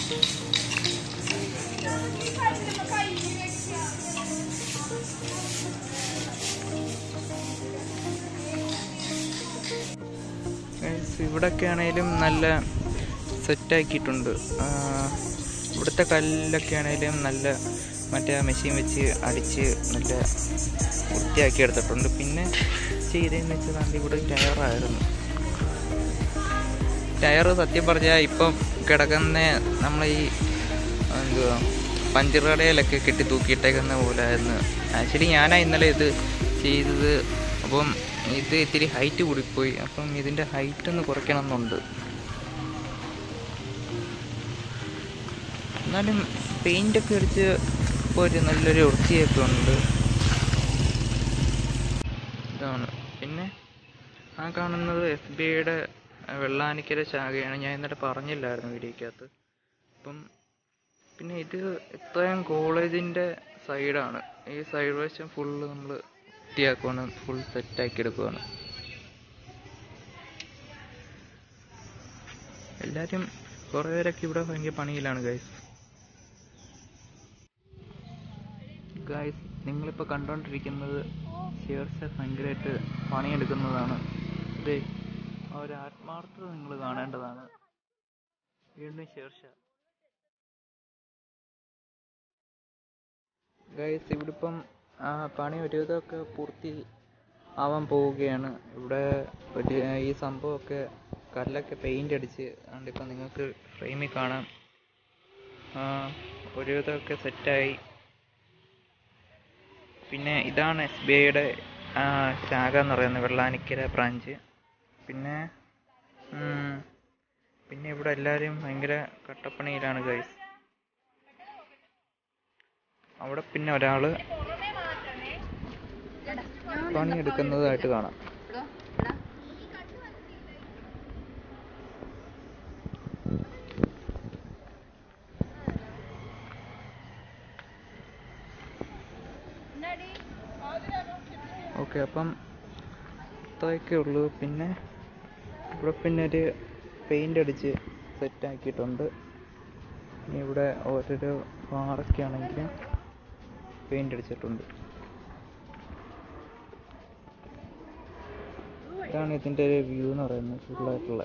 Guys, ഇവിടൊക്കെ ആണേലും നല്ല സെറ്റാക്കിയിട്ടുണ്ട് ഇവിടുത്തെ കല്ലൊക്കെ ആണേലും നല്ല മറ്റേ മെഷീൻ വെച്ച് അടിച്ച് നല്ല വൃത്തിയാക്കി എടുത്തിട്ടുണ്ട് പിന്നെ ചെയ്തതെന്ന് വെച്ചാൽ നല്ല ഇവിടെ ടയറായിരുന്നു ടയർ സത്യം പറഞ്ഞാൽ ഇപ്പം കിടക്കുന്ന നമ്മൾ ഈ എന്തുവാ പഞ്ചർ കടയിലൊക്കെ കെട്ടി തൂക്കിയിട്ടേക്കുന്ന പോലെ ആയിരുന്നു ആക്ച്വലി ഞാനാ ഇന്നലെ ഇത് ചെയ്തത് അപ്പം ഇത് ഇത്തിരി ഹൈറ്റ് കൂടിപ്പോയി അപ്പം ഇതിൻ്റെ ഹൈറ്റ് ഒന്ന് കുറയ്ക്കണം എന്നുണ്ട് എന്നാലും പെയിൻ്റൊക്കെ അടിച്ച് ഇപ്പോൾ ഒരു നല്ലൊരു വൃത്തിയൊക്കെ ഉണ്ട് ഇതാണ് പിന്നെ ആ കാണുന്നത് എസ് ബി ഐയുടെ വെള്ളാനിക്കര ശാഖയാണ് ഞാൻ ഇന്നലെ പറഞ്ഞില്ലായിരുന്നു വീഡിയോക്കകത്ത് അപ്പം പിന്നെ ഇത് ഇത്രയും കോളേജിൻ്റെ സൈഡാണ് ഈ സൈഡ് വശം ഫുള്ള് നമ്മൾ വൃത്തിയാക്കുവാണ് ഫുൾ സെറ്റാക്കി എടുക്കുവാണ് എല്ലാവരും കുറേ പേരൊക്കെ ഇവിടെ ഭയങ്കര പണിയിലാണ് ഗൈസ് ഗൈസ് നിങ്ങളിപ്പോൾ കണ്ടുകൊണ്ടിരിക്കുന്നത് ഷേർസ് ഭയങ്കരമായിട്ട് പണിയെടുക്കുന്നതാണ് ഇത് ആ ഒരു ആത്മാർത്ഥത നിങ്ങൾ കാണേണ്ടതാണ് വീണ്ടും ഷേർഷ ഗൈസ് ഇവിടെ ഇപ്പം ആ പണി ഒരുവിധമൊക്കെ പൂർത്തി ആവാൻ പോവുകയാണ് ഇവിടെ ഒരു ഈ സംഭവമൊക്കെ കല്ലൊക്കെ പെയിൻ്റ് അടിച്ച് അതുകൊണ്ട് ഇപ്പം നിങ്ങൾക്ക് ഫ്രെയിമിൽ കാണാം ആ, ഒരുവിധമൊക്കെ സെറ്റായി പിന്നെ ഇതാണ് എസ് ബി ഐയുടെ ശാഖ എന്ന് പറയുന്നത് വെള്ളാനിക്കര ബ്രാഞ്ച് പിന്നെ ഉം, പിന്നെ ഇവിടെ എല്ലാവരും ഭയങ്കര കട്ടപ്പണിയിലാണ് ഗൈസ് അവിടെ പിന്നെ ഒരാള് പണിയെടുക്കുന്നതായിട്ട് കാണാം ഓക്കെ അപ്പം ഇത്രയൊക്കെ ഉള്ളൂ പിന്നെ ഇവിടെ പിന്നെ ഒരു പെയിൻ്റ് അടിച്ച് സെറ്റാക്കിയിട്ടുണ്ട് പിന്നെ ഇവിടെ ഓരോരോ പാറയ്ക്കാണെങ്കിൽ പെയിൻ്റ് അടിച്ചിട്ടുണ്ട് ഇതാണ് ഇതിൻ്റെ ഒരു വ്യൂ എന്ന് പറയുന്നത് ഫുള്ളായിട്ടുള്ള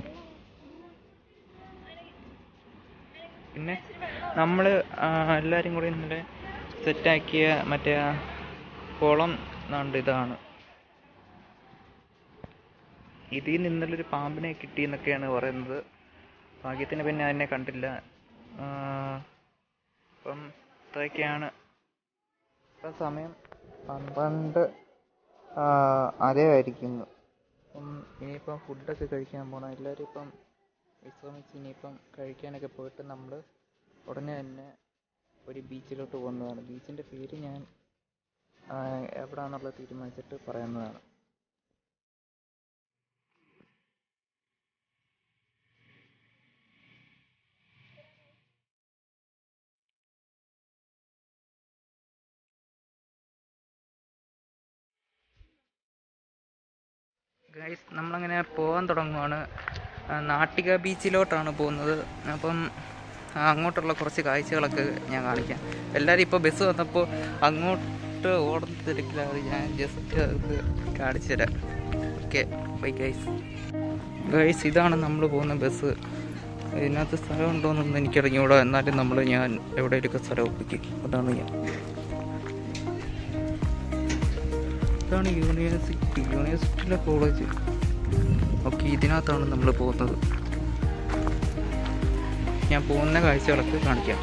പിന്നെ നമ്മൾ എല്ലാവരും കൂടി ഇന്നലെ സെറ്റാക്കിയ മറ്റേ ആ കുളം എന്നാണ്ട് ഇതാണ് ഇതിൽ നിന്നുള്ളൊരു പാമ്പിനെ കിട്ടി എന്നൊക്കെയാണ് പറയുന്നത് ഭാഗ്യത്തിന് പിന്നെ അതിനെ കണ്ടില്ല ആ, അപ്പം ഇത്രയൊക്കെയാണ് ഇപ്പം സമയം പന്ത്രണ്ട് ആ, അരയായിരിക്കുന്നു അപ്പം ഇനിയിപ്പം ഫുഡൊക്കെ കഴിക്കാൻ പോകണം എല്ലാവരും ഇപ്പം വിശ്രമിച്ച് ഇനിയിപ്പം കഴിക്കാനൊക്കെ പോയിട്ട് നമ്മൾ ഉടനെ തന്നെ ഒരു ബീച്ചിലോട്ട് പോകുന്നതാണ് ബീച്ചിൻ്റെ പേര് ഞാൻ ആ, എവിടാന്നുള്ളത് തീരുമാനിച്ചിട്ട് പറയുന്നതാണ് ഗൈസ് നമ്മളങ്ങനെ പോകാൻ തുടങ്ങുവാണ് ആ, നാട്ടിക ബീച്ചിലോട്ടാണ് പോകുന്നത് അപ്പം ആ, അങ്ങോട്ടുള്ള കുറച്ച് കാഴ്ചകളൊക്കെ ഞാൻ കാണിക്കാം എല്ലാവരും ഇപ്പോൾ ബസ് വന്നപ്പോൾ അങ്ങോട്ട് ഓടുന്ന തിരക്കിലാണ് ഞാൻ ജസ്റ്റ് അത് കാണിച്ചു തരാം ഓക്കെ ബൈ ഗൈസ് ഗൈസ് ഇതാണ് നമ്മൾ പോകുന്ന ബസ് ഇതിനകത്ത് സ്ഥലം ഉണ്ടോയെന്നൊന്നും എനിക്കറിഞ്ഞൂടാ എന്നാലും നമ്മൾ ഞാൻ എവിടെയൊക്കെ സ്ഥലം ഒപ്പിക്കും അതാണ് ഞാൻ ഇതാണ് യൂണിവേഴ്സിറ്റി യൂണിവേഴ്സിറ്റിയിലെ കോളേജ് ഓക്കെ ഇതിനകത്താണ് നമ്മൾ പോകുന്നത് ഞാൻ പോകുന്ന കാഴ്ചകളൊക്കെ കാണിക്കാം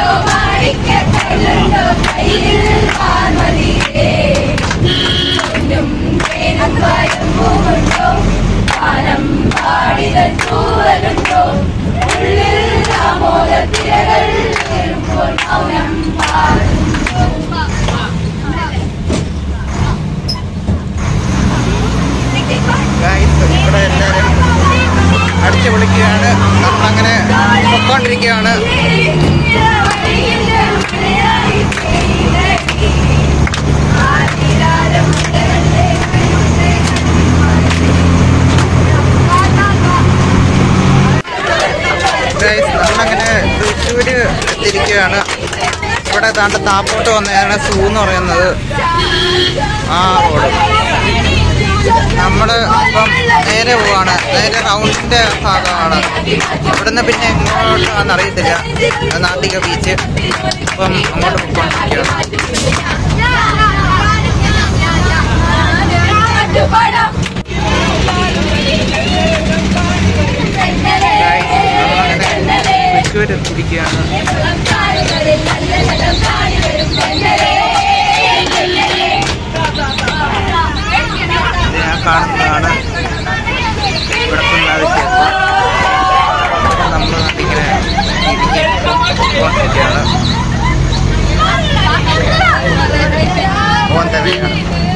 ഗൈസ് ഇവിടെ എല്ലാവരും അടിച്ചു വിളിക്കുകയാണ് നമ്മളങ്ങനെ പൊക്കോണ്ടിരിക്കുകയാണ് ഗൈസ് നമ്മളങ്ങനെ തൃശ്ശൂര് എത്തിയിരിക്കുകയാണ് ഇവിടെ താണ്ട് താപ്പോട്ട് വന്നതാണ് സൂ എന്ന് പറയുന്നത് ആ റോഡ് നമ്മള് ഇപ്പം നേരെ പോവാണ് നേരെ റൗണ്ടിന്റെ ഭാഗമാണ് ഇവിടുന്ന് പിന്നെ എങ്ങോട്ടാന്ന് അറിയത്തില്ല നാട്ടിക ബീച്ച് അപ്പം അങ്ങോട്ട് പോയിക്കൊണ്ടിരിക്കുകയാണ് തൃശ്ശൂർ എത്തിയിരിക്കുകയാണ് ഇത് ഞാൻ കാണുന്നതാണ് ഇവിടുത്തെ വ്യത്യാസം നമ്മൾ നാട്ടിങ്ങനെ പോയിക്കൊണ്ടിരിക്കുകയാണ് പോകാൻ തന്നെയാണ്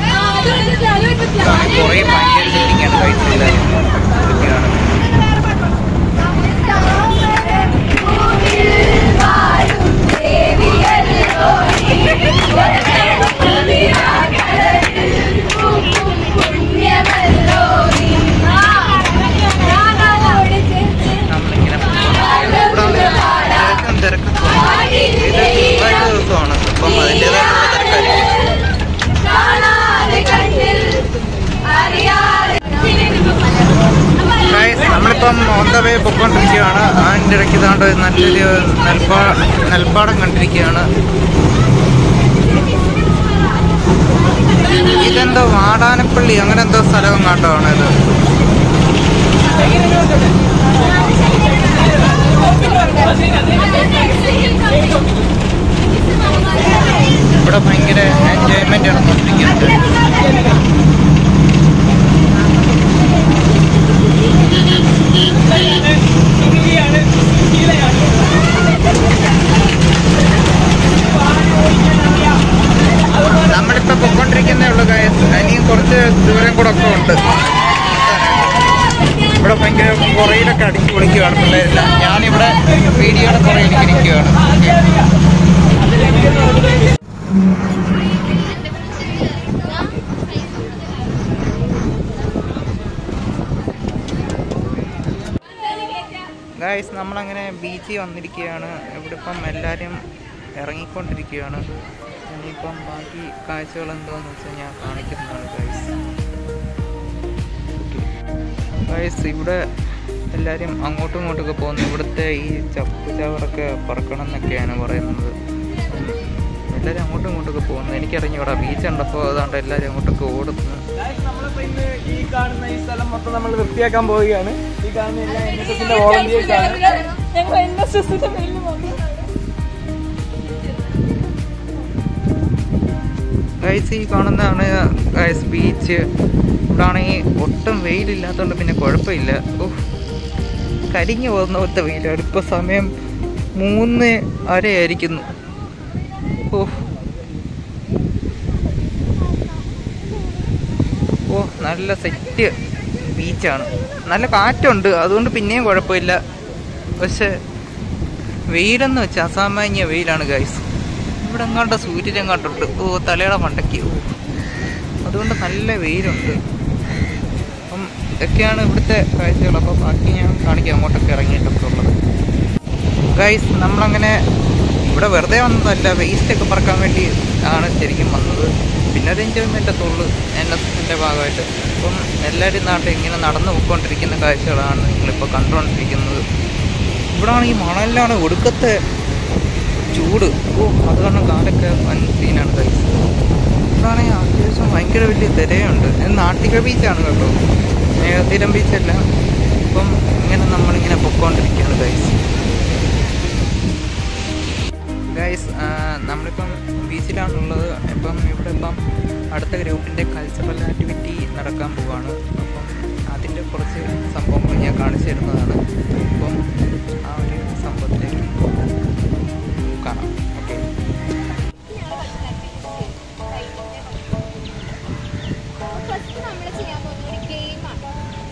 കുറേ ഭയങ്കര ചിന്തിക്കാണ് കഴിച്ചില്ല ഇരിക്കുകയാണ് നമ്മളിങ്ങനെ ഇവിടെ തിരക്കും തിരക്കും ഇത് ചൊവ്വാഴ്ച ദിവസമാണ് അപ്പം അതിൻ്റെതായിട്ടുള്ള തിരക്കായിരിക്കും Guys, നമ്മളിപ്പം ഓൺ ദ വേ പൊയ്ക്കൊണ്ടിരിക്കുകയാണ് അതിൻ്റെ ഇടയ്ക്ക് ഇതാണ്ട് നല്ലൊരു നെൽപ്പാ നെൽപ്പാടം കണ്ടിരിക്കുകയാണ് ഇതെന്തോ വാടാനപ്പള്ളി അങ്ങനെ എന്തോ സ്ഥലം കണ്ടതാണ് ഇത് ഇവിടെ ഭയങ്കര എൻജോയ്മെന്റ് നടന്നുകൊണ്ടിരിക്കുന്നുണ്ട് നമ്മളിപ്പോ പൊക്കോണ്ടിരിക്കുന്നേ ഉള്ളു ഗായസ് ഇനിയും കുറച്ച് ദൂരം കൂടെ ഒക്കെ ഉണ്ട് ഇവിടെ ഭയങ്കര പുറയിലൊക്കെ അടിച്ചു പൊളിക്കുകയാണ് പിള്ളേരെല്ലാം ഞാനിവിടെ വീഡിയോയുടെ പുറയിലേക്ക് ഇരിക്കുകയാണ് ഗായ്സ് നമ്മളങ്ങനെ ബീച്ചിൽ വന്നിരിക്കുകയാണ് ഇവിടെ ഇപ്പം എല്ലാവരും ഇറങ്ങിക്കൊണ്ടിരിക്കുകയാണ് ഇനിയിപ്പം ബാക്കി കാഴ്ചകൾ എന്താണെന്ന് വെച്ചാൽ ഞാൻ കാണിക്കുന്നതാണ് ഗായ്സ് ഗായ്സ് ഇവിടെ എല്ലാവരും അങ്ങോട്ടും ഇങ്ങോട്ടൊക്കെ പോകുന്നു ഇവിടുത്തെ ഈ ചപ്പ് ചവറൊക്കെ പറക്കണം എന്നൊക്കെയാണ് പറയുന്നത് ഉം, എല്ലാവരും അങ്ങോട്ടും ഇങ്ങോട്ടൊക്കെ പോകുന്നു എനിക്കറിഞ്ഞൂടാ ബീച്ച് ഉണ്ടപ്പോൾ അതുകൊണ്ട് എല്ലാവരും അങ്ങോട്ടൊക്കെ ഓടുന്നു നമ്മളിപ്പോ ഇന്ന് ഈ കാണുന്ന ഈ സ്ഥലം മൊത്തം നമ്മൾ വൃത്തിയാക്കാൻ പോവുകയാണ് ഈ കാണുന്ന എല്ലാ എൻ എസ് എസിന്റെ വോളണ്ടിയേഴ്സ് ആണ് ഞങ്ങൾ എൻ എസ് എസിന്റെ പേരിൽ വന്നതാണ് ഗൈസ് ഈ കാണുന്നതാണ് ഗൈസ് ബീച്ച് ഇവിടെ ആണെങ്കിൽ ഒട്ടും വെയിലില്ലാത്തതുകൊണ്ട് പിന്നെ കുഴപ്പമില്ല ഓ കരിഞ്ഞു പോകുന്ന പോലത്തെ വെയിലാണ് ഇപ്പോൾ സമയം മൂന്ന് അരയായിരിക്കുന്നു ഓ ഓ നല്ല സെറ്റ് ബീച്ചാണ് നല്ല കാറ്റുണ്ട് അതുകൊണ്ട് പിന്നെയും കുഴപ്പമില്ല പക്ഷെ വെയിലെന്ന് വെച്ചാൽ അസാമാന്യ വെയിലാണ് ഗൈസ് ഇവിടെ എങ്ങാണ്ട് സൂര്യൻ എങ്ങാണ്ടുണ്ട് ഓ തലയുടെ മണ്ടയ്ക്ക് ഓ അതുകൊണ്ട് നല്ല വെയിലുണ്ട് അപ്പം ഇതൊക്കെയാണ് ഇവിടുത്തെ കാഴ്ചകൾ അപ്പോൾ ബാക്കി ഞാൻ കാണിക്കാം അങ്ങോട്ടൊക്കെ ഇറങ്ങിയിട്ടൊക്കെ ഉള്ളത് ഗൈസ് നമ്മളങ്ങനെ ഇവിടെ വെറുതെ വന്നതല്ല വേസ്റ്റൊക്കെ പറക്കാൻ വേണ്ടി ആണ് ശരിക്കും വന്നത് പിന്നെ ഒരു എൻജോയ്മെൻ്റ് ഉള്ളു എൻ എസ് എസിൻ്റെ ഭാഗമായിട്ട് അപ്പം എല്ലാവരും നാട്ടിൽ ഇങ്ങനെ നടന്നു പോയിക്കൊണ്ടിരിക്കുന്ന കാഴ്ചകളാണ് നിങ്ങളിപ്പോൾ കണ്ടുകൊണ്ടിരിക്കുന്നത് ഇവിടെ ആണെങ്കിൽ മണലിലാണ് ഒടുക്കത്തെ ചൂട് ഓ അത് കാരണം കാലൊക്കെ വൻ സീനാണ് ഗൈസ് ഇവിടാണെങ്കിൽ അത്യാവശ്യം ഭയങ്കര വലിയ തിരയുണ്ട് ഇത് നാട്ടിക ബീച്ചാണ് കേട്ടോ മേഘതീരം ബീച്ചല്ല അപ്പം ഇങ്ങനെ നമ്മളിങ്ങനെ പൊക്കോണ്ടിരിക്കുകയാണ് ഗൈസ് ഗൈസ് നമ്മളിപ്പം ബീച്ചിലാണുള്ളത് ഇപ്പം ഇവിടെ ഇപ്പം അടുത്ത ഗ്രൂപ്പിൻ്റെ കൾച്ചറൽ ആക്ടിവിറ്റി നടക്കാൻ പോവാണ് അപ്പം അതിൻ്റെ കുറച്ച് സംഭവങ്ങൾ ഞാൻ കാണിച്ചു തരുന്നതാണ് അപ്പം ആ ഒരു സംഭവത്തിലേക്ക് കാണാം ഓക്കെ ഫസ്റ്റ് നമ്മൾ ചെയ്യാൻ പോകുന്ന ഒരു ഗെയിമാണ്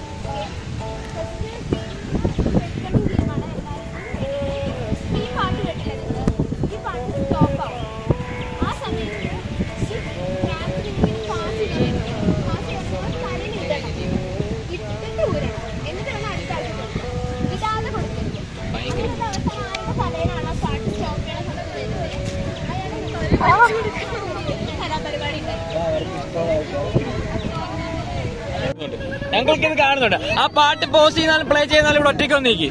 ഗെയിമാണ് ഈ പാട്ട് കേട്ടില്ലേ നിങ്ങൾ ഈ പാട്ട് സ്റ്റോപ്പ് ആവും ആ സമയത്ത് പാസ് ചെയ്യാൻ പാസ് ചെയ്യാൻ തലയിൽ ഇടണം ഇട്ടിട്ട് ഊരണം എന്നിട്ട് വേണം അടുത്ത ആൾക്ക് കൊടുക്കാൻ ഇടാതെ കൊടുക്കരുത് എന്നിട്ട് അവസാനം ആരുടെ തലയിലാണ് ആ പാട്ട് സ്റ്റോപ്പ് ചെയ്യണ സമയത്ത് വരുന്നത് അയാൾ കലാപരിപാടി ഉണ്ടായി ഞങ്ങൾക്ക് ഇത് കാണുന്നുണ്ട് ആ പാട്ട് പോസ് ചെയ്യുന്നാലും പ്ലേ ചെയ്യുന്നാലും ഇവിടെ ഒറ്റയ്ക്ക് വന്നേക്ക്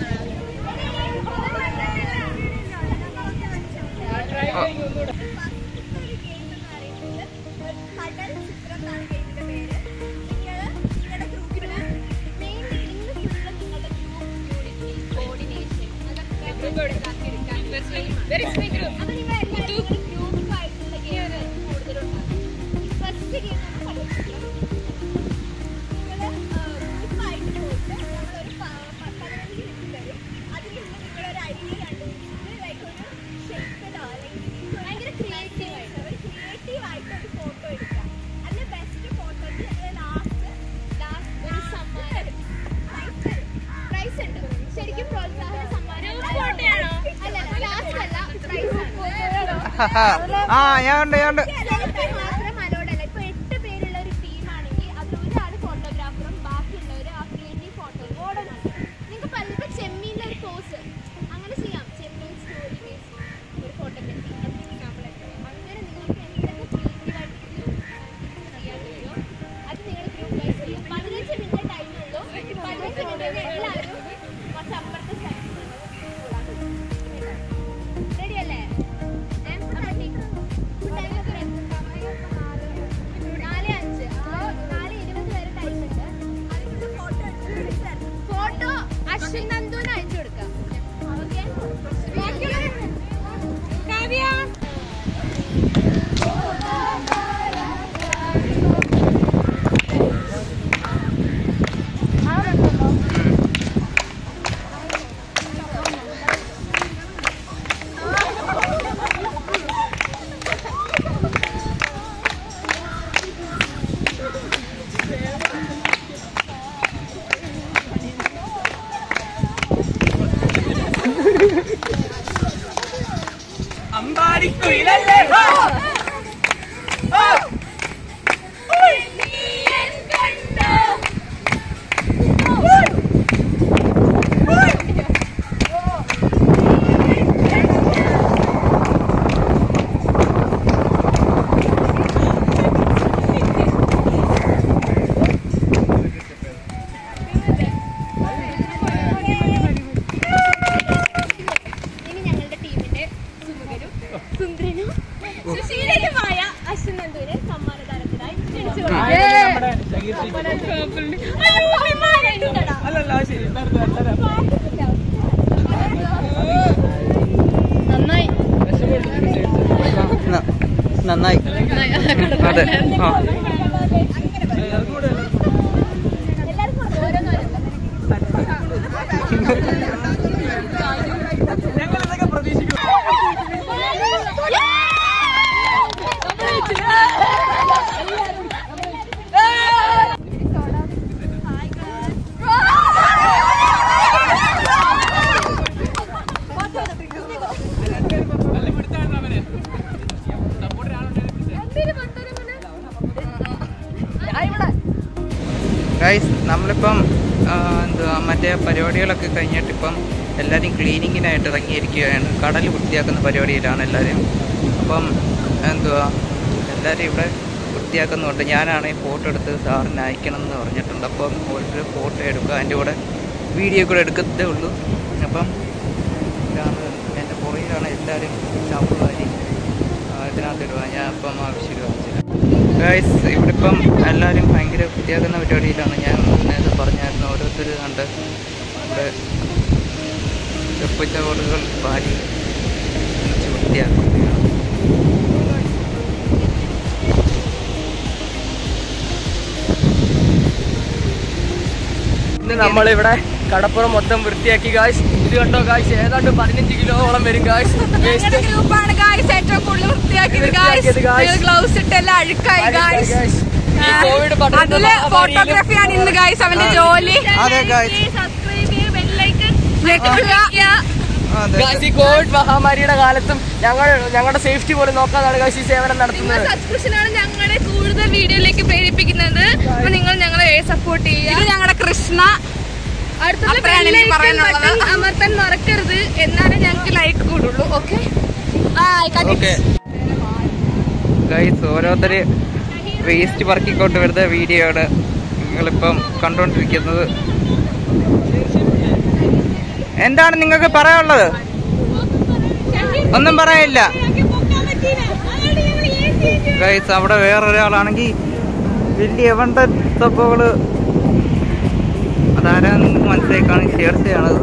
കടൽ ചിത്രം എന്നാണ് ഗെയിമിന്റെ പേര് നിങ്ങൾ നിങ്ങളുടെ ഗ്രൂപ്പില് മെയിൻലി ഇന്ന് ഫുള്ള് നിങ്ങളുടെ ഗ്രൂപ്പ് യൂണിറ്റി കോർഡിനേഷൻ അപ്പൊ നിങ്ങൾ എല്ലാവരും ഗ്രൂപ്പ് ആയിട്ടുള്ള ഗെയിം കൂടുതലുണ്ടാകും ഫസ്റ്റ് ഗെയിം ആണ് കടൽ ചിത്രം നിങ്ങൾ ഗ്രൂപ്പായിട്ട് പോയിട്ട് നമ്മളൊരു പ- പ- പതിനഞ്ച് മിനിറ്റ് തരും അതിനുള്ളിൽ നിങ്ങളൊരു ഐഡിയ കണ്ടുപിടിച്ചിട്ട് ലൈക്ക് ഒരു ഷേപ്പിലോ അല്ലെങ്കിൽ ഭയങ്കര ക്രിയേറ്റീവ് ആയിട്ട് ഒരു ക്രിയേറ്റീവ് ആയിട്ട് ഒരു ഫോട്ടോ എടുക്കുക അതിൽ ബെസ്റ്റ് ഫോട്ടോയ്ക്ക് ലാസ്റ്റ് ലാസ്റ്റ് ഒരു സമ്മാനം പ്രൈസ് ഉണ്ട് ശരിക്കും പ്രോത്സാഹന സമ്മാനം അല്ല ലാസ്റ്റ് അല്ല പ്രൈസ് ആ ഞാൻ ഉണ്ട് ഞാൻ ഉണ്ട് സെൽഫി മാത്രം അലോഡ് അല്ല ഇപ്പൊ എട്ട് പേരുള്ള ഒരു ടീമാണെങ്കിൽ അതിൽ ഒരാൾ ഫോട്ടോഗ്രാഫറും ബാക്കിയുള്ളവർ ആ ക്രിയേറ്റീവ് ഫോട്ടോ മോഡലും നിങ്ങൾക്ക് പലപ്പോൾ ചെമ്മീനിലെ ഒരു പോസ് അങ്ങനെ ചെയ്യാം ചെമ്മീൻ സ്റ്റോറി ബേസ് ഒരു ഫോട്ടോഗ്രാഫി അങ്ങനെ നിങ്ങൾക്ക് എന്തൊക്കെ ക്രിയേറ്റീവ് ആയിട്ട് ചെയ്യാൻ കഴിയുമോ അത് നിങ്ങൾ ഗ്രൂപ്പ് വൈസ് ചെയ്യാം പതിനഞ്ച് മിനിറ്റ് ടൈമുള്ളൂ പതിനഞ്ച് മിനിറ്റ് എല്ലാവരും കുറച്ച് അപ്പുറത്തെ സൈഡിൽ റെഡി അല്ലേ നാല് അഞ്ച് ആ നാല് ഇരുപത് വരെ ടൈം ഉണ്ട് ഫോട്ടോ അശ്വിൻ നന്ദുവിന് അയച്ചു കൊടുക്കാം കാവ്യ അമ്പാടിക്കുയിലല്ലേ ഇനി ഞങ്ങളുടെ ടീമിന്റെ സുമുഖനും സുന്ദരനും സുശീലനുമായ അശ്വിൻ നന്ദുവിനെ സമ്മാനദാനത്തിനായി ക്ഷണിച്ചു നമ്മുടെ സംഗീത കൊടുക്കുന്നു അല്ലല്ല അത് ശരി നിർത്ത്, നിർത്ത്, നിർത്ത്. ന- നന്നായി അതെ ആ എല്ലാവർക്കും ഓരോന്നോരോന്ന് ഞങ്ങൾ ഇതൊക്കെ പ്രതീക്ഷിക്കുന്നു ഗൈസ് നമ്മളിപ്പം ആ, എന്തുവാ മറ്റേ പരിപാടികളൊക്കെ കഴിഞ്ഞിട്ട് ഇപ്പം എല്ലാവരും ക്ലീനിങ്ങിനായിട്ട് ഇറങ്ങിയിരിക്കുകയാണ് കടൽ വൃത്തിയാക്കുന്ന പരിപാടിയിലാണ് എല്ലാവരും അപ്പം എന്തുവാ എല്ലാവരും ഇവിടെ വൃത്തിയാക്കുന്നുണ്ട് ഞാനാണെങ്കിൽ ഫോട്ടോ എടുത്ത് സാറിന് അയക്കണം എന്ന് പറഞ്ഞിട്ടുണ്ട് അപ്പം ഒരു ഫോട്ടോ എടുക്കുക അതിൻ്റെ കൂടെ വീഡിയോ കൂടെ എടുക്കത്തേ ഉള്ളൂ അപ്പം ഇതാണ് എൻ്റെ പുറകിലാണ് എല്ലാവരും ചാപ്പുകാരി ഇതിനകത്ത് ഇടുക ഞാൻ ഇപ്പം ആവശ്യം കാണിച്ചില്ല ഗൈസ് ഇവിടെ ഇപ്പം എല്ലാവരും ഭയങ്കര വൃത്തിയാക്കുന്ന പരിപാടിയിലാണ് ഞാൻ നേരത്തെ പറഞ്ഞായിരുന്നു ഓരോരുത്തർ കണ്ട് ഇവിടെ ചെപ്പച്ചവറുകൾ പാലി വെച്ച് കൊടുക്കും. ചീത്തയാക്കുകയാണ് ഇന്ന് നമ്മളിവിടെ കടപ്പുറം മൊത്തം വൃത്തിയാക്കി ഗായ്സ് ഇത് കണ്ടോ ഗായ്സ് ഏതാണ്ട് പതിനഞ്ച് കിലോളം വരും ഗായ്സ് ഞങ്ങളുടെ ഗ്രൂപ്പാണ് ഗായ്സ് ഏറ്റവും കൂടുതൽ വൃത്തിയാക്കിയത് വൃത്തിയാക്കിയത് guys. ഗായ്സ് ഗ്ലൗസ് ഇട്ടെല്ലാം അഴുക്കായി ഗായ്സ് ഈ കോവിഡ് പടരുന്ന അതില് മഹാമാരിയിലും ഫോട്ടോഗ്രാഫിയാണ് ഇന്ന് ഗായ്സ് അവന്റെ ജോലി അതെ ഗായ്സ് സബ്സ്ക്രൈബ് ചെയ്യുക ബെല്ലൈക്കൺ ഞെട്ടിക്കുക. അതെ ഗായ്സ് ഈ കോവിഡ് മഹാമാരിയുടെ കാലത്തും ഞങ്ങൾ ഞങ്ങളുടെ സേഫ്റ്റി പോലും നോക്കാതാണ് ഗായ്സ് ഈ സേവനം നടത്തുന്നത് സബ്സ്ക്രിപ്ഷൻ ആണ് ഞങ്ങളെ കൂടുതൽ വീഡിയോയിലേക്ക് പ്രേരിപ്പിക്കുന്നത് അപ്പൊ നിങ്ങൾ ഞങ്ങളെ സപ്പോർട്ട് ചെയ്യുക ഇത് ഞങ്ങളുടെ കൃഷ്ണ അടുത്തുള്ള അത്രയാണ് എനിക്ക് bell icon പറയാനുള്ളത്. button അമർത്താൻ മറക്കരുത് എന്നാലേ ഞങ്ങൾക്ക് ലൈക്ക് കൂടുള്ളൂ ഓക്കെ ഓക്കെ ഗൈസ് ഓരോരുത്തര് വേസ്റ്റ് പറക്കിക്കൊണ്ട് വരുന്ന വീഡിയോ ആണ് നിങ്ങളിപ്പം കണ്ടുകൊണ്ടിരിക്കുന്നത് എന്താണ് നിങ്ങൾക്ക് പറയാനുള്ളത് ഒന്നും പറയാനില്ല ഗൈസ് അവിടെ വേറൊരാളാണെങ്കിൽ വലിയ എവണ്ട സംഭവങ്ങള് അതാരാ നിങ്ങൾക്ക് മനസ്സിലായി കാണും ഷെയർ ചെയ്യണത്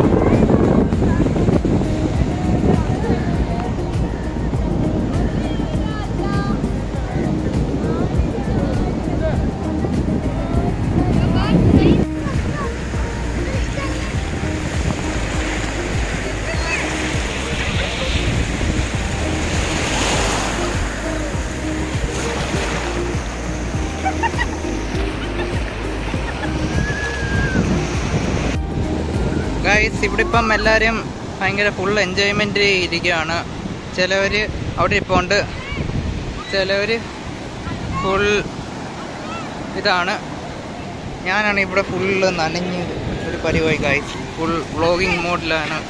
ഗൈസ് ഇവിടെ ഇപ്പം എല്ലാവരും ഭയങ്കര ഫുൾ എൻജോയ്മെന്റ് ഇരിക്കുകയാണ് ചിലവർ അവിടെ ഇപ്പോൾ ഉണ്ട് ചിലവർ ഫുൾ ഇതാണ് ഞാനാണ് ഇവിടെ ഫുള്ള് നനഞ്ഞ് ഒരു പരിപാടി ഗൈസ് ഫുൾ വ്ളോഗിങ് മോഡിലാണ്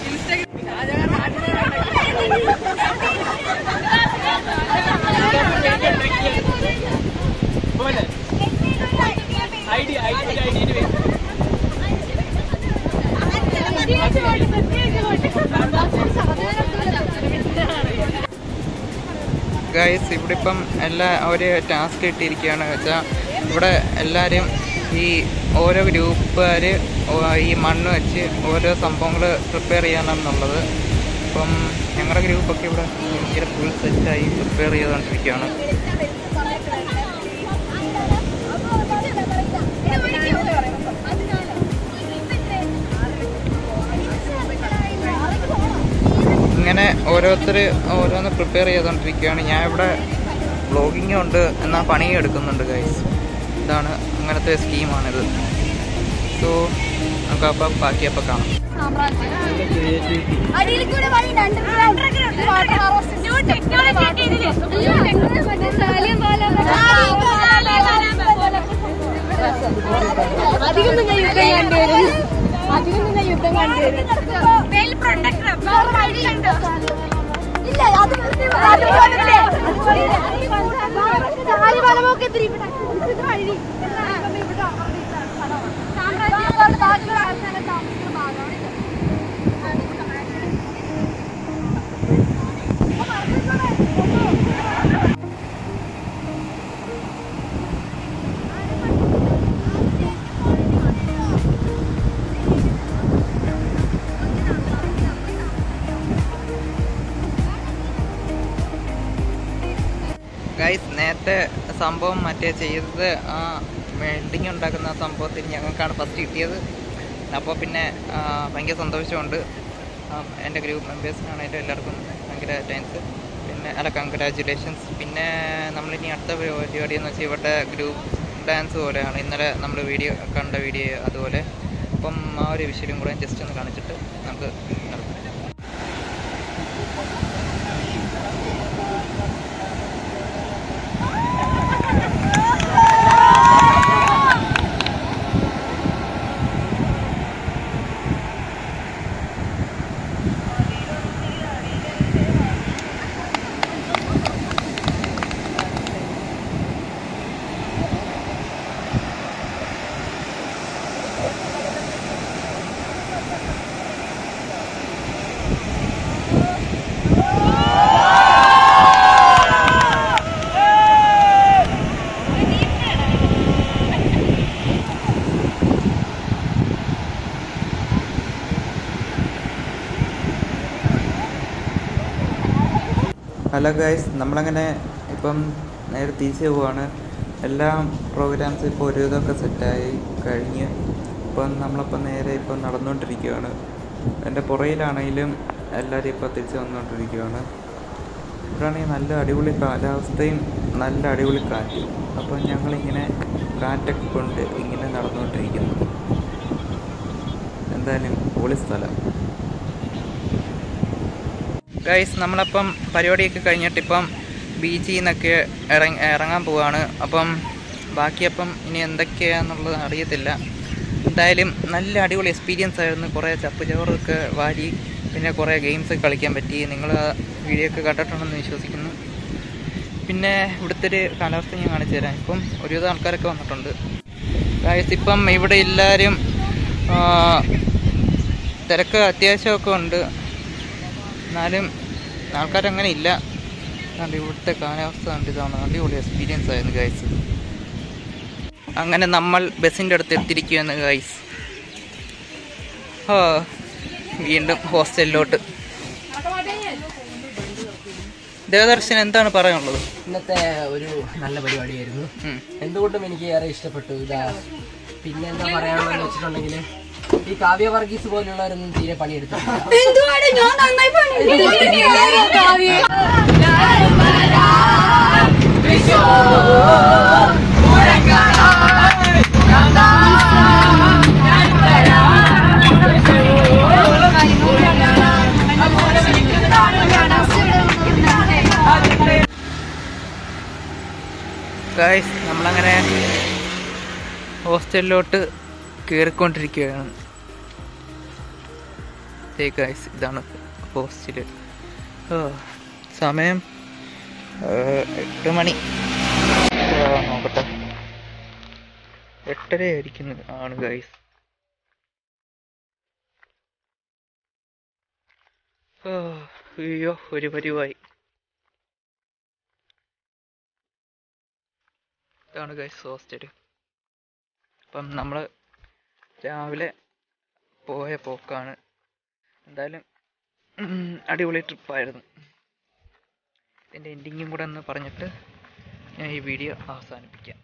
ഗൈസ് ഇവിടെ ഇപ്പം എല്ലാ ഒരു ടാസ്ക് ഇട്ടിരിക്കുകയാണ് വെച്ചാൽ ഇവിടെ എല്ലാവരും ഈ ഓരോ ഗ്രൂപ്പുകാർ ഈ മണ്ണ് വെച്ച് ഓരോ സംഭവങ്ങൾ പ്രിപ്പയർ ചെയ്യാനാണെന്നുള്ളത് അപ്പം ഞങ്ങളുടെ ഗ്രൂപ്പൊക്കെ ഇവിടെ ഭയങ്കര ഫുൾ സെറ്റായി പ്രിപ്പയർ ചെയ്തുകൊണ്ടിരിക്കുകയാണ് ഇങ്ങനെ ഓരോരുത്തർ ഓരോന്ന് പ്രിപ്പയർ ചെയ്തുകൊണ്ടിരിക്കുകയാണ് ഞാൻ ഇവിടെ വ്ളോഗിങ്ങും ഉണ്ട് എന്നാൽ പണിയും എടുക്കുന്നുണ്ട് ഗൈസ് ഇതാണ് അങ്ങനത്തെ സ്കീമാണിത് സോ നമുക്ക് അപ്പം ബാക്കിയപ്പോൾ കാണാം അടിയിൽ കൂടെ വഴി വാട്ടർ ന്യൂ ടെക്നോളജി അധികം ഞാൻ യുദ്ധം കണ്ടുവരും അധികം ഞാൻ യുദ്ധം കണ്ടുവരും വെൽ പ്രൊട്ടക്ടർ വഴിയുണ്ട് ഇല്ല അത് അതുപോലെ നാല് വലമൊക്കെ തിരി ഇവിടെ ഇത് വഴി സാമ്രാജ്യം താമസിക്കുന്ന ഭാഗമാണ് ഇത് ഗൈസ് നേരത്തെ സംഭവം മറ്റേ ചെയ്തത് ആ വെൽഡിങ് ഉണ്ടാക്കുന്ന സംഭവത്തിൽ ഞങ്ങൾക്കാണ് ഫസ്റ്റ് കിട്ടിയത് അപ്പോൾ പിന്നെ ആ, ഭയങ്കര സന്തോഷമുണ്ട് ആ, എൻ്റെ ഗ്രൂപ്പ് മെമ്പേഴ്സിനാണേലും എല്ലാവർക്കും ഭയങ്കര താങ്ക്സ് പിന്നെ അല്ല കൺഗ്രാജുലേഷൻസ് പിന്നെ നമ്മളിനി അടുത്ത പരിപാടി എന്ന് വെച്ചാൽ ഇവരുടെ ഗ്രൂപ്പ് ഡാൻസ് പോലെയാണ് ഇന്നലെ നമ്മൾ വീഡിയോ കണ്ട വീഡിയോ അതുപോലെ അപ്പം ആ ഒരു വിഷയം കൂടെ ജസ്റ്റ് ഒന്ന് കാണിച്ചിട്ട് നമുക്ക് നിർത്താം ഹലോ ഗൈസ് നമ്മളങ്ങനെ ഇപ്പം നേരെ തിരിച്ച് പോവാണ് എല്ലാ പ്രോഗ്രാംസും ഇപ്പോൾ ഒരു ഇതൊക്കെ സെറ്റായി കഴിഞ്ഞ് ഇപ്പം നമ്മളിപ്പം നേരെ ഇപ്പം നടന്നുകൊണ്ടിരിക്കുകയാണ് എൻ്റെ പുറയിലാണെങ്കിലും എല്ലാവരും ഇപ്പോൾ തിരിച്ച് വന്നുകൊണ്ടിരിക്കുകയാണ് ഇവിടെയാണെങ്കിൽ നല്ല അടിപൊളി കാലാവസ്ഥയും നല്ല അടിപൊളി കാറ്റും അപ്പം ഞങ്ങളിങ്ങനെ കാറ്റൊക്കെ കൊണ്ട് ഇങ്ങനെ നടന്നുകൊണ്ടിരിക്കുന്നു എന്തായാലും പൊളി സ്ഥലം ഗൈസ് നമ്മളപ്പം പരിപാടിയൊക്കെ കഴിഞ്ഞിട്ട് ഇപ്പം ബീച്ചിൽ നിന്നൊക്കെ ഇറങ്ങി ഇറങ്ങാൻ പോവാണ് അപ്പം ബാക്കിയപ്പം ഇനി എന്തൊക്കെയാണെന്നുള്ളത് അറിയത്തില്ല എന്തായാലും നല്ല അടിപൊളി എക്സ്പീരിയൻസ് ആയിരുന്നു കുറേ ചപ്പ് ചോറൊക്കെ വാരി പിന്നെ കുറേ ഗെയിംസ് കളിക്കാൻ പറ്റി നിങ്ങൾ വീഡിയോ ഒക്കെ കണ്ടിട്ടുണ്ടെന്ന് വിശ്വസിക്കുന്നു പിന്നെ ഇവിടുത്തെ ഒരു കാലാവസ്ഥ ഞാൻ കാണിച്ചു തരാം ഇപ്പം ഒരുവിധം ആൾക്കാരൊക്കെ വന്നിട്ടുണ്ട് ഗൈസ് ഇപ്പം ഇവിടെ എല്ലാവരും ആ, തിരക്ക് അത്യാവശ്യമൊക്കെ ഉണ്ട് എന്നാലും ആൾക്കാരങ്ങനെ ഇല്ല അതുകൊണ്ട് ഇവിടുത്തെ കാലാവസ്ഥ കണ്ട് ഇതാണ് അടിപൊളി എക്സ്പീരിയൻസ് ആയിരുന്നു ഗൈസ് അങ്ങനെ നമ്മൾ ബസ്സിൻ്റെ അടുത്ത് എത്തിയിരിക്കുകയാണ് ഗൈസ് ആ വീണ്ടും ഹോസ്റ്റലിലോട്ട് ദേവദർശൻ എന്താണ് പറയാനുള്ളത് ഇന്നത്തെ ഒരു നല്ല പരിപാടിയായിരുന്നു ഉം. എന്തുകൊണ്ടും എനിക്ക് ഏറെ ഇഷ്ടപ്പെട്ടു ഇതാ പിന്നെ എന്താ പറയാനുള്ളതെന്ന് വെച്ചിട്ടുണ്ടെങ്കിൽ ഈ കാവ്യ വർഗീസ് പോലുള്ളവരൊന്നും തീരെ പണിയെടുത്തിട്ടില്ല ഗൈസ് നമ്മളങ്ങനെ ഹോസ്റ്റലിലോട്ട് കയറിക്കൊണ്ടിരിക്കുകയാണ് ഗൈസ് ഇതാണ് ഹോസ്റ്റല് ഓ, സമയം ആ, എട്ട് മണി ആ, നോക്കട്ടെ എട്ടര ആയിരിക്കുന്നു ആണ് ഗൈസ് ഓ, അയ്യോ ഒരു പരിവായി ഇതാണ് ഗൈസ് ഹോസ്റ്റല് അപ്പം നമ്മൾ രാവിലെ പോയ പോക്കാണ് എന്തായാലും ഉം, അടിപൊളി ട്രിപ്പായിരുന്നു ഇതിൻ്റെ എൻഡിങ്ങും കൂടെ ഒന്ന് പറഞ്ഞിട്ട് ഞാൻ ഈ വീഡിയോ അവസാനിപ്പിക്കാം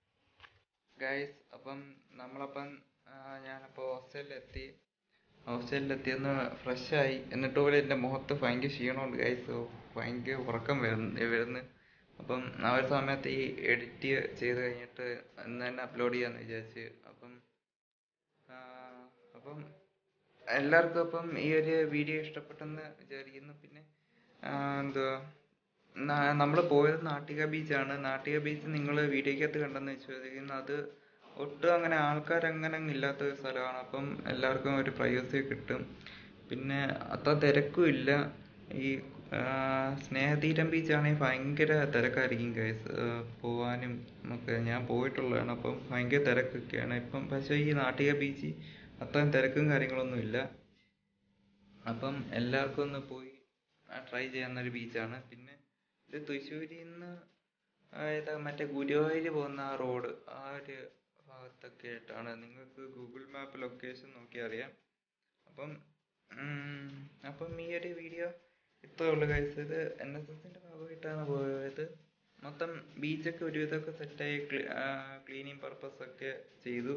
ഗൈസ് അപ്പം നമ്മളപ്പം ആ, ഞാനപ്പോൾ ഹോസ്റ്റലിലെത്തി ഹോസ്റ്റലിലെത്തിയൊന്ന് ഫ്രഷായി എന്നിട്ട് പോലും എൻ്റെ മുഖത്ത് ഭയങ്കര ക്ഷീണമുണ്ട് ഗൈസ് ഭയങ്കര ഉറക്കം വരുന്നു വരുന്നു അപ്പം ആ ഒരു സമയത്ത് ഈ എഡിറ്റ് ചെയ്ത് കഴിഞ്ഞിട്ട് ഇന്ന് തന്നെ അപ്ലോഡ് ചെയ്യാമെന്ന് വിചാരിച്ച് അപ്പം ആ, അപ്പം എല്ലാവർക്കും അപ്പം ഈ ഒരു വീഡിയോ ഇഷ്ടപ്പെട്ടെന്ന് വിചാരിക്കുന്നു പിന്നെ ആ, എന്തുവാ നമ്മൾ പോയത് നാട്ടിക ബീച്ചാണ് നാട്ടിക ബീച്ച് നിങ്ങൾ വീഡിയോക്കകത്ത് കണ്ടെന്ന് വിശ്വസിക്കുന്നു അത് ഒട്ടും അങ്ങനെ ആൾക്കാരങ്ങനെ അങ്ങ് ഇല്ലാത്ത ഒരു സ്ഥലമാണ് അപ്പം എല്ലാവർക്കും ഒരു പ്രൈവസി കിട്ടും പിന്നെ അത്ര തിരക്കും ഇല്ല ഈ ആ, സ്നേഹതീരം ബീച്ചാണെങ്കിൽ ഭയങ്കര തിരക്കായിരിക്കും ഗൈസ് പോവാനും ഒക്കെ ഞാൻ പോയിട്ടുള്ളതാണ് അപ്പം ഭയങ്കര തിരക്കൊക്കെയാണ് ഇപ്പം പക്ഷേ ഈ നാട്ടിക ബീച്ച് അത്രയും തിരക്കും കാര്യങ്ങളൊന്നും ഇല്ല അപ്പം എല്ലാവർക്കും ഒന്ന് പോയി ട്രൈ ചെയ്യാവുന്ന ഒരു ബീച്ചാണ് പിന്നെ ഇത് തൃശ്ശൂരിൽ നിന്ന് ഏതാ മറ്റേ ഗുരുവായൂർ പോകുന്ന ആ റോഡ് ആ ഒരു ഭാഗത്തൊക്കെ ആയിട്ടാണ് നിങ്ങൾക്ക് ഗൂഗിൾ മാപ്പ് ലൊക്കേഷൻ നോക്കി അറിയാം അപ്പം ഉം, അപ്പം ഈ ഒരു വീഡിയോ ഇത്രേ ഉള്ളൂ കഴിച്ചത് ഇത് എൻ എസ് എസിൻ്റെ ഭാഗമായിട്ടാണ് പോയത് മൊത്തം ബീച്ചൊക്കെ ഒരുവിധമൊക്കെ സെറ്റായി ക്ലീനിങ് പർപ്പസ് ഒക്കെ ചെയ്തു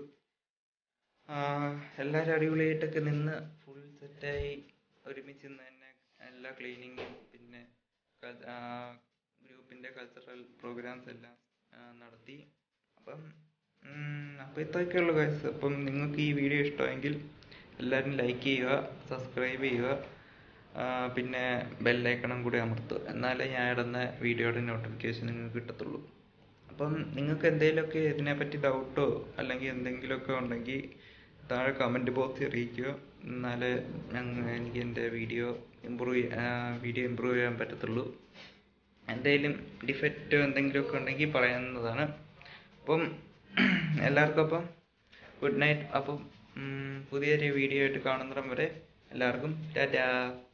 ആഹ് എല്ലാവരും അടിപൊളിയായിട്ടൊക്കെ നിന്ന് ഫുൾ സെറ്റായി ഒരുമിച്ച് നിന്ന് തന്നെ എല്ലാ ക്ലീനിങ്ങും പിന്നെ ഗ്രൂപ്പിൻ്റെ കൾച്ചറൽ പ്രോഗ്രാംസ് എല്ലാം ആഹ് നടത്തി അപ്പം ഉം, അപ്പം ഇത്രയൊക്കെയുള്ളൂ ഗൈസ് അപ്പം നിങ്ങൾക്ക് ഈ വീഡിയോ ഇഷ്ടമെങ്കിൽ എല്ലാവരും ലൈക്ക് ചെയ്യുക സബ്സ്ക്രൈബ് ചെയ്യുക ആഹ് പിന്നെ ബെല്ലൈക്കണം കൂടി അമർത്തുക എന്നാലേ ഞാൻ ഇടുന്ന വീഡിയോയുടെ നോട്ടിഫിക്കേഷൻ നിങ്ങൾക്ക് കിട്ടത്തുള്ളൂ അപ്പം നിങ്ങൾക്ക് എന്തെങ്കിലുമൊക്കെ ഇതിനെപ്പറ്റി ഡൗട്ടോ അല്ലെങ്കിൽ എന്തെങ്കിലുമൊക്കെ ഉണ്ടെങ്കിൽ താഴെ കമൻറ്റ് ബോക്സിൽ അറിയിക്കുക എന്നാലേ ഞങ്ങൾ എനിക്ക് എൻ്റെ വീഡിയോ ഇമ്പ്രൂവ് വീഡിയോ ഇമ്പ്രൂവ് ചെയ്യാൻ പറ്റത്തുള്ളൂ എന്തെങ്കിലും ഡിഫക്റ്റോ എന്തെങ്കിലുമൊക്കെ ഉണ്ടെങ്കിൽ പറയാവുന്നതാണ് അപ്പം എല്ലാവർക്കും അപ്പം ഗുഡ് നൈറ്റ് അപ്പം ഉം, പുതിയൊരു വീഡിയോ ആയിട്ട് കാണുന്നിടം വരെ എല്ലാവർക്കും ടാറ്റാ